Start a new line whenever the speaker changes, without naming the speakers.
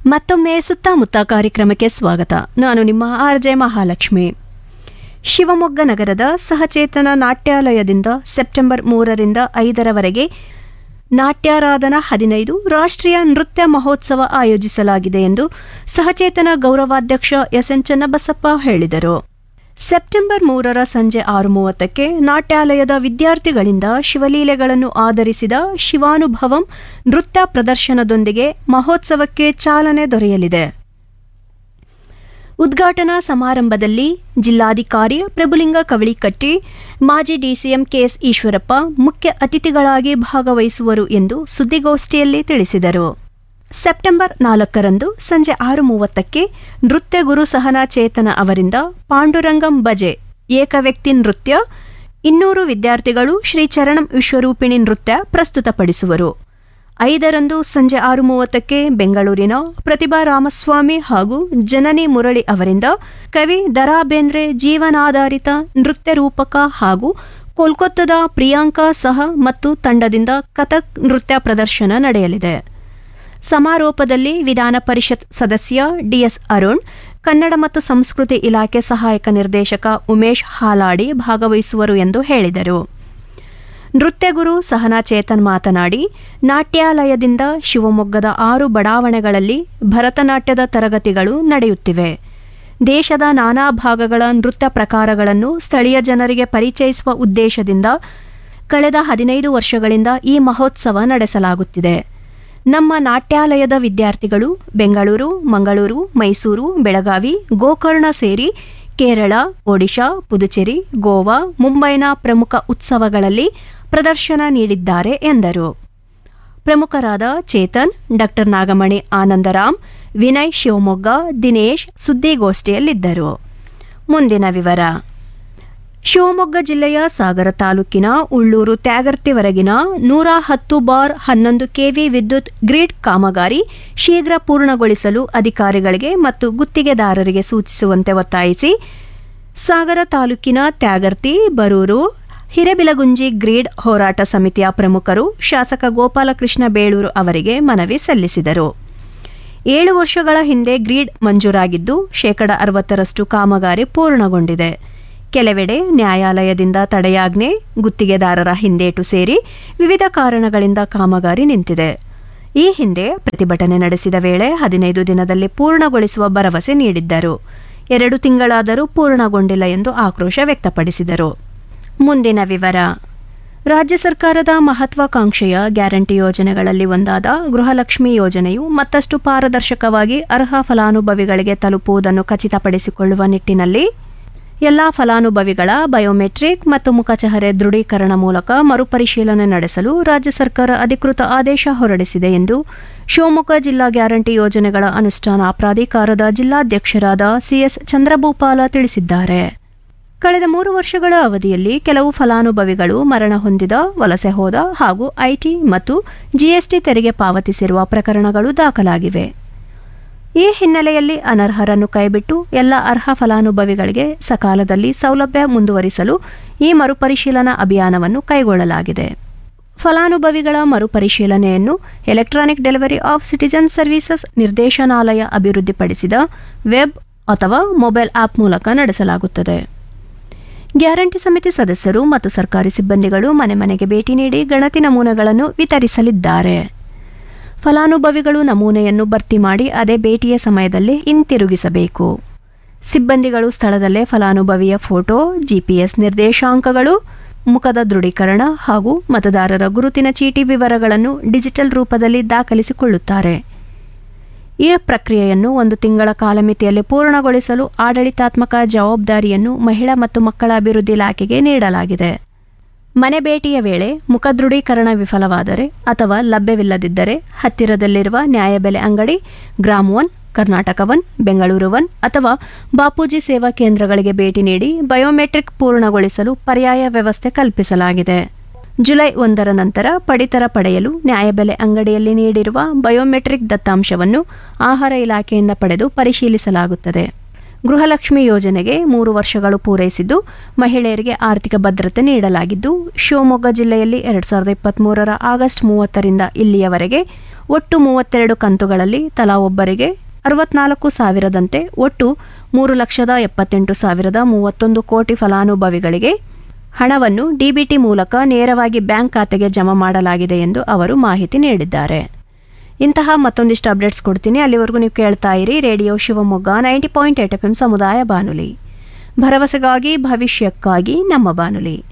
ಮತ್ತೊಮ್ಮೆ ಸುತ್ತಮುತ್ತ ಕಾರ್ಯಕ್ರಮಕ್ಕೆ ಸ್ವಾಗತ ನಾನು ನಿಮ್ಮ ಆರ್ ಜೆ ಮಹಾಲಕ್ಷ್ಮಿ ಶಿವಮೊಗ್ಗ ನಗರದ ಸಹಚೇತನ ನಾಟ್ಯಾಲಯದಿಂದ ಸೆಪ್ಟೆಂಬರ್ ಮೂರರಿಂದ ಐದರವರೆಗೆ ನಾಟ್ಯಾರಾಧನಾ ಹದಿನೈದು ರಾಷ್ಟ್ರೀಯ ನೃತ್ಯ ಮಹೋತ್ಸವ ಆಯೋಜಿಸಲಾಗಿದೆ ಎಂದು ಸಹಚೇತನ ಗೌರವಾಧ್ಯಕ್ಷ ಎಸ್ ಎನ್ ಚನ್ನಬಸಪ್ಪ ಹೇಳಿದರು ಸೆಪ್ಟೆಂಬರ್ ಮೂರರ ಸಂಜೆ ಆರು ಮೂವತ್ತಕ್ಕೆ ನಾಟ್ಯಾಲಯದ ವಿದ್ಯಾರ್ಥಿಗಳಿಂದ ಶಿವಲೀಲೆಗಳನ್ನು ಆಧರಿಸಿದ ಶಿವಾನುಭವಂ ನೃತ್ಯ ಪ್ರದರ್ಶನದೊಂದಿಗೆ ಮಹೋತ್ಸವಕ್ಕೆ ಚಾಲನೆ ದೊರೆಯಲಿದೆ ಉದ್ಘಾಟನಾ ಸಮಾರಂಭದಲ್ಲಿ ಜಿಲ್ಲಾಧಿಕಾರಿ ಪ್ರಭುಲಿಂಗ ಕವಳಿಕಟ್ಟಿ ಮಾಜಿ ಡಿಸಿಎಂ ಕೆಎಸ್ ಈಶ್ವರಪ್ಪ ಮುಖ್ಯ ಅತಿಥಿಗಳಾಗಿ ಭಾಗವಹಿಸುವರು ಎಂದು ಸುದ್ದಿಗೋಷ್ಠಿಯಲ್ಲಿ ತಿಳಿಸಿದರು ಸೆಪ್ಟೆಂಬರ್ ನಾಲ್ಕರಂದು ಸಂಜೆ ಆರು ಮೂವತ್ತಕ್ಕೆ ನೃತ್ಯ ಗುರು ಸಹನಾ ಚೇತನ ಅವರಿಂದ ಪಾಂಡುರಂಗಂ ಬಜೆ ಏಕವ್ಯಕ್ತಿ ನೃತ್ಯ ಇನ್ನೂರು ವಿದ್ಯಾರ್ಥಿಗಳು ಶ್ರೀ ಚರಣಂ ವಿಶ್ವರೂಪಿಣಿ ನೃತ್ಯ ಪ್ರಸ್ತುತಪಡಿಸುವರು ಐದರಂದು ಸಂಜೆ ಆರು ಮೂವತ್ತಕ್ಕೆ ಬೆಂಗಳೂರಿನ ಪ್ರತಿಭಾ ರಾಮಸ್ವಾಮಿ ಹಾಗೂ ಜನನಿ ಮುರಳಿ ಅವರಿಂದ ಕವಿ ದರಾ ಬೇಂದ್ರೆ ಜೀವನಾಧಾರಿತ ನೃತ್ಯ ರೂಪಕ ಹಾಗೂ ಕೋಲ್ಕತ್ತಾದ ಪ್ರಿಯಾಂಕಾ ಸಹ ಮತ್ತು ತಂಡದಿಂದ ಕಥಕ್ ನೃತ್ಯ ಪ್ರದರ್ಶನ ನಡೆಯಲಿದೆ ಸಮಾರೋಪದಲ್ಲಿ ವಿಧಾನ ಪರಿಷತ್ ಸದಸ್ಯ ಡಿಎಸ್ ಅರುಣ್ ಕನ್ನಡ ಮತ್ತು ಸಂಸ್ಕೃತಿ ಇಲಾಖೆ ಸಹಾಯಕ ನಿರ್ದೇಶಕ ಉಮೇಶ್ ಹಾಲಾಡಿ ಭಾಗವಹಿಸುವರು ಎಂದು ಹೇಳಿದರು ನೃತ್ಯಗುರು ಸಹನಾ ಚೇತನ್ ಮಾತನಾಡಿ ನಾಟ್ಯಾಲಯದಿಂದ ಶಿವಮೊಗ್ಗದ ಆರು ಬಡಾವಣೆಗಳಲ್ಲಿ ಭರತನಾಟ್ಯದ ತರಗತಿಗಳು ನಡೆಯುತ್ತಿವೆ ದೇಶದ ನಾನಾ ಭಾಗಗಳ ನೃತ್ಯ ಪ್ರಕಾರಗಳನ್ನು ಸ್ಥಳೀಯ ಜನರಿಗೆ ಪರಿಚಯಿಸುವ ಉದ್ದೇಶದಿಂದ ಕಳೆದ ಹದಿನೈದು ವರ್ಷಗಳಿಂದ ಈ ಮಹೋತ್ಸವ ನಡೆಸಲಾಗುತ್ತಿದೆ ನಮ್ಮ ನಾಟ್ಯಾಲಯದ ವಿದ್ಯಾರ್ಥಿಗಳು ಬೆಂಗಳೂರು ಮಂಗಳೂರು ಮೈಸೂರು ಬೆಳಗಾವಿ ಗೋಕರ್ಣ ಸೇರಿ ಕೇರಳ ಒಡಿಶಾ ಪುದುಚೇರಿ ಗೋವಾ ಮುಂಬೈನ ಪ್ರಮುಖ ಉತ್ಸವಗಳಲ್ಲಿ ಪ್ರದರ್ಶನ ನೀಡಿದ್ದಾರೆ ಎಂದರು ಪ್ರಮುಖರಾದ ಚೇತನ್ ಡಾಕ್ಟರ್ ನಾಗಮಣಿ ಆನಂದರಾಮ್ ವಿನಯ್ ಶಿವಮೊಗ್ಗ ದಿನೇಶ್ ಸುದ್ದಿಗೋಷ್ಠಿಯಲ್ಲಿದ್ದರು ಮುಂದಿನ ವಿವರ ಶಿವಮೊಗ್ಗ ಜಿಲ್ಲೆಯ ಸಾಗರ ತಾಲೂಕಿನ ಉಳ್ಳೂರು ತ್ಯಾಗರ್ತಿವರೆಗಿನ ನೂರ ಹತ್ತು ಬಾರ್ ಹನ್ನೊಂದು ಕೆವಿ ವಿದ್ಯುತ್ ಗ್ರಿಡ್ ಕಾಮಗಾರಿ ಶೀಘ್ರ ಪೂರ್ಣಗೊಳಿಸಲು ಅಧಿಕಾರಿಗಳಿಗೆ ಮತ್ತು ಗುತ್ತಿಗೆದಾರರಿಗೆ ಸೂಚಿಸುವಂತೆ ಒತ್ತಾಯಿಸಿ ಸಾಗರ ತಾಲೂಕಿನ ತ್ಯಾಗರ್ತಿ ಬರೂರು ಹಿರೇಬಿಲಗುಂಜಿ ಗ್ರೀಡ್ ಹೋರಾಟ ಸಮಿತಿಯ ಪ್ರಮುಖರು ಶಾಸಕ ಗೋಪಾಲಕೃಷ್ಣ ಬೇಳೂರು ಅವರಿಗೆ ಮನವಿ ಸಲ್ಲಿಸಿದರು ಏಳು ವರ್ಷಗಳ ಹಿಂದೆ ಗ್ರೀಡ್ ಮಂಜೂರಾಗಿದ್ದು ಶೇಕಡ ಅರವತ್ತರಷ್ಟು ಕಾಮಗಾರಿ ಪೂರ್ಣಗೊಂಡಿದೆ ಕೆಲವೆಡೆ ನ್ಯಾಯಾಲಯದಿಂದ ತಡೆಯಾಜ್ಞೆ ಗುತ್ತಿಗೆದಾರರ ಹಿಂದೇಟು ಸೇರಿ ವಿವಿಧ ಕಾರಣಗಳಿಂದ ಕಾಮಗಾರಿ ನಿಂತಿದೆ ಈ ಹಿಂದೆ ಪ್ರತಿಭಟನೆ ನಡೆಸಿದ ವೇಳೆ ಹದಿನೈದು ದಿನದಲ್ಲಿ ಪೂರ್ಣಗೊಳಿಸುವ ಭರವಸೆ ನೀಡಿದ್ದರು ಎರಡು ತಿಂಗಳಾದರೂ ಪೂರ್ಣಗೊಂಡಿಲ್ಲ ಎಂದು ಆಕ್ರೋಶ ವ್ಯಕ್ತಪಡಿಸಿದರು ಮುಂದಿನ ವಿವರ ರಾಜ್ಯ ಸರ್ಕಾರದ ಮಹತ್ವಾಕಾಂಕ್ಷೆಯ ಗ್ಯಾರಂಟಿ ಯೋಜನೆಗಳಲ್ಲಿ ಒಂದಾದ ಗೃಹಲಕ್ಷ್ಮಿ ಯೋಜನೆಯು ಮತ್ತಷ್ಟು ಪಾರದರ್ಶಕವಾಗಿ ಅರ್ಹ ಫಲಾನುಭವಿಗಳಿಗೆ ತಲುಪುವುದನ್ನು ಖಚಿತಪಡಿಸಿಕೊಳ್ಳುವ ನಿಟ್ಟಿನಲ್ಲಿ ಎಲ್ಲಾ ಫಲಾನುಭವಿಗಳ ಬಯೋಮೆಟ್ರಿಕ್ ಮತ್ತು ಮುಖಚಹರೆ ದೃಢೀಕರಣ ಮೂಲಕ ಮರುಪರಿಶೀಲನೆ ನಡೆಸಲು ರಾಜ್ಯ ಸರ್ಕಾರ ಅಧಿಕೃತ ಆದೇಶ ಹೊರಡಿಸಿದೆ ಎಂದು ಶಿವಮೊಗ್ಗ ಜಿಲ್ಲಾ ಗ್ಯಾರಂಟಿ ಯೋಜನೆಗಳ ಅನುಷ್ಠಾನ ಪ್ರಾಧಿಕಾರದ ಜಿಲ್ಲಾಧ್ಯಕ್ಷರಾದ ಸಿಎಸ್ ಚಂದ್ರಭೂಪಾಲ ತಿಳಿಸಿದ್ದಾರೆ ಕಳೆದ ಮೂರು ವರ್ಷಗಳ ಅವಧಿಯಲ್ಲಿ ಕೆಲವು ಫಲಾನುಭವಿಗಳು ಮರಣ ಹೊಂದಿದ ವಲಸೆ ಹೋದ ಹಾಗೂ ಐಟಿ ಮತ್ತು ಜಿಎಸ್ಟಿ ತೆರಿಗೆ ಪಾವತಿಸಿರುವ ಪ್ರಕರಣಗಳು ದಾಖಲಾಗಿವೆ ಈ ಹಿನ್ನೆಲೆಯಲ್ಲಿ ಅನರ್ಹರನ್ನು ಕೈಬಿಟ್ಟು ಎಲ್ಲ ಅರ್ಹ ಫಲಾನುಭವಿಗಳಿಗೆ ಸಕಾಲದಲ್ಲಿ ಸೌಲಭ್ಯ ಮುಂದುವರಿಸಲು ಈ ಮರುಪರಿಶೀಲನಾ ಅಭಿಯಾನವನ್ನು ಕೈಗೊಳ್ಳಲಾಗಿದೆ ಫಲಾನುಭವಿಗಳ ಮರುಪರಿಶೀಲನೆಯನ್ನು electronic delivery of citizen services ನಿರ್ದೇಶನಾಲಯ ಅಭಿವೃದ್ಧಿಪಡಿಸಿದ ವೆಬ್ ಅಥವಾ ಮೊಬೈಲ್ ಆಪ್ ಮೂಲಕ ನಡೆಸಲಾಗುತ್ತದೆ ಗ್ಯಾರಂಟಿ ಸಮಿತಿ ಸದಸ್ಯರು ಮತ್ತು ಸರ್ಕಾರಿ ಸಿಬ್ಬಂದಿಗಳು ಮನೆ ಮನೆಗೆ ಭೇಟಿ ನೀಡಿ ಗಣತಿ ನಮೂನೆಗಳನ್ನು ವಿತರಿಸಲಿದ್ದಾರೆ ಫಲಾನುಭವಿಗಳು ನಮೂನೆಯನ್ನು ಭರ್ತಿ ಮಾಡಿ ಅದೇ ಭೇಟಿಯ ಸಮಯದಲ್ಲಿ ಹಿಂತಿರುಗಿಸಬೇಕು ಸಿಬ್ಬಂದಿಗಳು ಸ್ಥಳದಲ್ಲೇ ಫಲಾನುಭವಿಯ ಫೋಟೋ ಜಿಪಿಎಸ್ ನಿರ್ದೇಶಾಂಕಗಳು ಮುಖದ ದೃಢೀಕರಣ ಹಾಗೂ ಮತದಾರರ ಗುರುತಿನ ಚೀಟಿ ವಿವರಗಳನ್ನು ಡಿಜಿಟಲ್ ರೂಪದಲ್ಲಿ ದಾಖಲಿಸಿಕೊಳ್ಳುತ್ತಾರೆ ಈ ಪ್ರಕ್ರಿಯೆಯನ್ನು ಒಂದು ತಿಂಗಳ ಕಾಲಮಿತಿಯಲ್ಲಿ ಪೂರ್ಣಗೊಳಿಸಲು ಆಡಳಿತಾತ್ಮಕ ಜವಾಬ್ದಾರಿಯನ್ನು ಮಹಿಳಾ ಮತ್ತು ಮಕ್ಕಳ ಅಭಿವೃದ್ಧಿ ಇಲಾಖೆಗೆ ನೀಡಲಾಗಿದೆ ಮನೆ ಭೇಟಿಯ ವೇಳೆ ಮುಖ ದೃಢೀಕರಣ ವಿಫಲವಾದರೆ ಅಥವಾ ಲಭ್ಯವಿಲ್ಲದಿದ್ದರೆ ಹತ್ತಿರದಲ್ಲಿರುವ ನ್ಯಾಯಬೆಲೆ ಅಂಗಡಿ Gram one Karnataka one Bengaluru one ಅಥವಾ ಬಾಪೂಜಿ ಸೇವಾ ಕೇಂದ್ರಗಳಿಗೆ ಭೇಟಿ ನೀಡಿ ಬಯೋಮೆಟ್ರಿಕ್ ಪೂರ್ಣಗೊಳಿಸಲು ಪರ್ಯಾಯ ವ್ಯವಸ್ಥೆ ಕಲ್ಪಿಸಲಾಗಿದೆ ಜುಲೈ ಒಂದರ ನಂತರ ಪಡಿತರ ಪಡೆಯಲು ನ್ಯಾಯಬೆಲೆ ಅಂಗಡಿಯಲ್ಲಿ ನೀಡಿರುವ ಬಯೋಮೆಟ್ರಿಕ್ ದತ್ತಾಂಶವನ್ನು ಆಹಾರ ಇಲಾಖೆಯಿಂದ ಪಡೆದು ಪರಿಶೀಲಿಸಲಾಗುತ್ತದೆ ಗೃಹಲಕ್ಷ್ಮಿ ಯೋಜನೆಗೆ ಮೂರು ವರ್ಷಗಳು ಪೂರೈಸಿದ್ದು ಮಹಿಳೆಯರಿಗೆ ಆರ್ಥಿಕ ಭದ್ರತೆ ನೀಡಲಾಗಿದ್ದು ಶಿವಮೊಗ್ಗ ಜಿಲ್ಲೆಯಲ್ಲಿ ಎರಡು ಸಾವಿರದ ಇಪ್ಪತ್ತ್ಮೂರರ ಆಗಸ್ಟ್ ಮೂವತ್ತರಿಂದ ಇಲ್ಲಿಯವರೆಗೆ ಒಟ್ಟು ಮೂವತ್ತೆರಡು ಕಂತುಗಳಲ್ಲಿ ತಲಾ ಒಬ್ಬರಿಗೆ ಅರವತ್ನಾಲ್ಕು ಸಾವಿರದಂತೆ ಒಟ್ಟು ಮೂರು ಲಕ್ಷದ ಎಪ್ಪತ್ತೆಂಟು ಸಾವಿರದ ಮೂವತ್ತೊಂದು ಕೋಟಿ ಫಲಾನುಭವಿಗಳಿಗೆ ಹಣವನ್ನು ಡಿಬಿಟಿ ಮೂಲಕ ನೇರವಾಗಿ ಬ್ಯಾಂಕ್ ಖಾತೆಗೆ ಜಮಾ ಮಾಡಲಾಗಿದೆ ಎಂದು ಅವರು ಮಾಹಿತಿ ನೀಡಿದ್ದಾರೆ ಇಂತಹ ಮತ್ತೊಂದಿಷ್ಟು ಅಪ್ಡೇಟ್ಸ್ ಕೊಡ್ತೀನಿ ಅಲ್ಲಿವರೆಗೂ ನೀವು ಕೇಳ್ತಾ ಇರಿ radio Shivamogga ninety point eight F M ಸಮುದಾಯ ಬಾನುಲಿ ಭರವಸೆಗಾಗಿ ಭವಿಷ್ಯಕ್ಕಾಗಿ ನಮ್ಮ ಬಾನುಲಿ